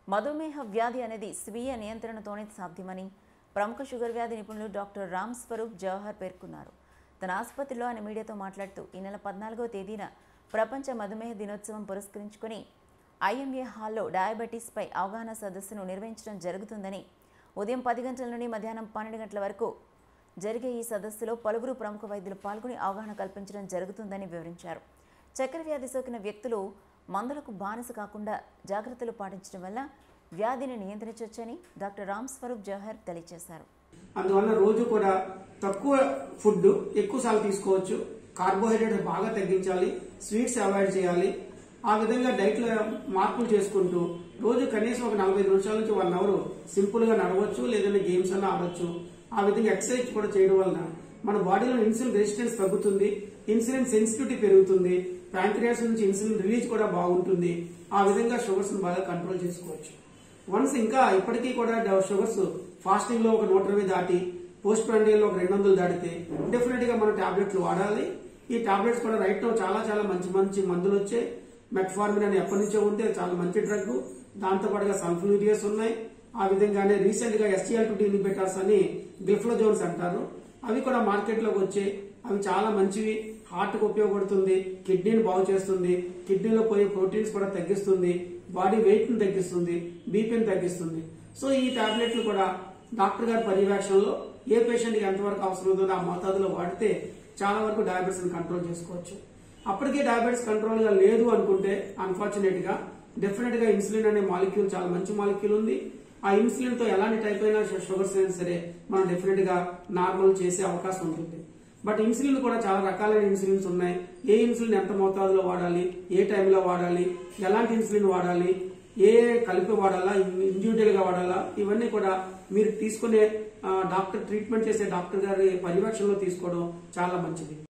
మధుమేహ వ్యాధి అనేది స్వీయ నియంత్రణతోనే సాధ్యమని ప్రముఖ షుగర్ వ్యాధి నిపుణులు డాక్టర్ రామ్ స్వరూప్ జవహర్ పేర్కొన్నారు తన ఆసుపత్రిలో ఆయన మీడియాతో మాట్లాడుతూ ఈ నెల పద్నాలుగవ తేదీన ప్రపంచ మధుమేహ దినోత్సవం పురస్కరించుకొని ఐఎంఏ హాల్లో డయాబెటీస్పై అవగాహన సదస్సును నిర్వహించడం జరుగుతుందని ఉదయం పది గంటల నుండి మధ్యాహ్నం పన్నెండు గంటల వరకు జరిగే ఈ సదస్సులో పలువురు ప్రముఖ వైద్యులు పాల్గొని అవగాహన కల్పించడం జరుగుతుందని వివరించారు చక్కెర వ్యాధి సోకిన వ్యక్తులు మందులకు బానిస కాకుండా జాగ్రత్తలు పాటించడం వల్ల వ్యాధిని నియంత్రించవచ్చని డాక్టర్ రామ్ స్వరూప్ జవహర్ తెలియజేశారు అందువల్ల రోజు కూడా తక్కువ ఫుడ్ ఎక్కువ సార్లు తీసుకోవచ్చు కార్బోహైడ్రేట్ బాగా తగ్గించాలి స్వీట్స్ అవాయిడ్ చేయాలి ఆ విధంగా డైట్ లో మార్పులు చేసుకుంటూ రోజు కనీసం ఒక నలభై నిమిషాల నుంచి వన్ అవర్ సింపుల్ గా నడవచ్చు లేదంటే గేమ్స్ అన్నా ఆడొచ్చు ఆ విధంగా ఎక్సర్సైజ్ కూడా చేయడం వలన మన బాడీలో ఇన్సులిన్ రెసిస్టెన్స్ తగ్గుతుంది ఇన్సులిన్ సెన్సిటివిటీ పెరుగుతుంది ప్యాంక్రియాస్ నుంచి ఇన్సులిన్ రిలీజ్ కూడా బాగుంటుంది ఆ విధంగా షుగర్స్ బాగా కంట్రోల్ చేసుకోవచ్చు వన్స్ ఇంకా ఇప్పటికీ కూడా డ- షుగర్స్ ఫాస్టింగ్ లో ఒక నూట ఇరవై దాటి పోస్ట్ ప్రాండియల్ లో ఒక రెండు వందలు దాటితే డెఫినెట్ గా మనం టాబ్లెట్లు వాడాలి ఈ టాబ్లెట్స్ కూడా రైట్ చాలా చాలా మంచి మంచి మందులు వచ్చాయి మెట్ఫార్మిన్ అని ఎప్పటి నుంచో ఉంటే అది చాలా మంచి డ్రగ్ దాంతో పాటుగా సల్ఫ్యూరియస్ ఉన్నాయి ఆ విధంగానే రీసెంట్ గా ఎస్టీఎల్ టు ఇన్హిబిటర్స్ అని గ్లిఫ్లోజోన్స్ అంటారు అవి కూడా మార్కెట్ లోకి వచ్చాయి అవి చాలా మంచివి హార్ట్ కు ఉపయోగపడుతుంది కిడ్నీని బాగు చేస్తుంది కిడ్నీలో పోయే ప్రోటీన్స్ కూడా తగ్గిస్తుంది బాడీ వెయిట్ ని తగ్గిస్తుంది బీపీని తగ్గిస్తుంది సో ఈ టాబ్లెట్లు కూడా డాక్టర్ గారి పర్యవేక్షణలో ఏ పేషెంట్ కి ఎంతవరకు అవసరం ఉందో ఆ మోతాదులో వాడితే చాలా వరకు డయాబెటీస్ ని కంట్రోల్ చేసుకోవచ్చు అప్పటికే డయాబెటీస్ కంట్రోల్ గా లేదు అనుకుంటే అన్ఫార్చునేట్ గా డెఫినెట్ గా ఇన్సులిన్ అనే మాలిక్యూల్ చాలా మంచి మాలిక్యూల్ ఉంది ఆ ఇన్సులిన్ తో ఎలాంటి టైప్ అయినా షుగర్స్ అయినా సరే మనం డెఫినెట్ గా నార్మల్ చేసే అవకాశం ఉంటుంది బట్ ఇన్సులిన్ కూడా చాలా రకాలైన ఇన్సులిన్స్ ఉన్నాయి ఏ ఇన్సులిన్ ఎంత మోతాదులో వాడాలి ఏ టైంలో వాడాలి ఎలాంటి ఇన్సులిన్ వాడాలి ఏ కలిపి వాడాలా ఇండివిజువల్ గా వాడాలా ఇవన్నీ కూడా మీరు తీసుకునే ఆ, డాక్టర్ ట్రీట్మెంట్ చేసే డాక్టర్ గారి పర్యవేక్షణలో తీసుకోవడం చాలా మంచిది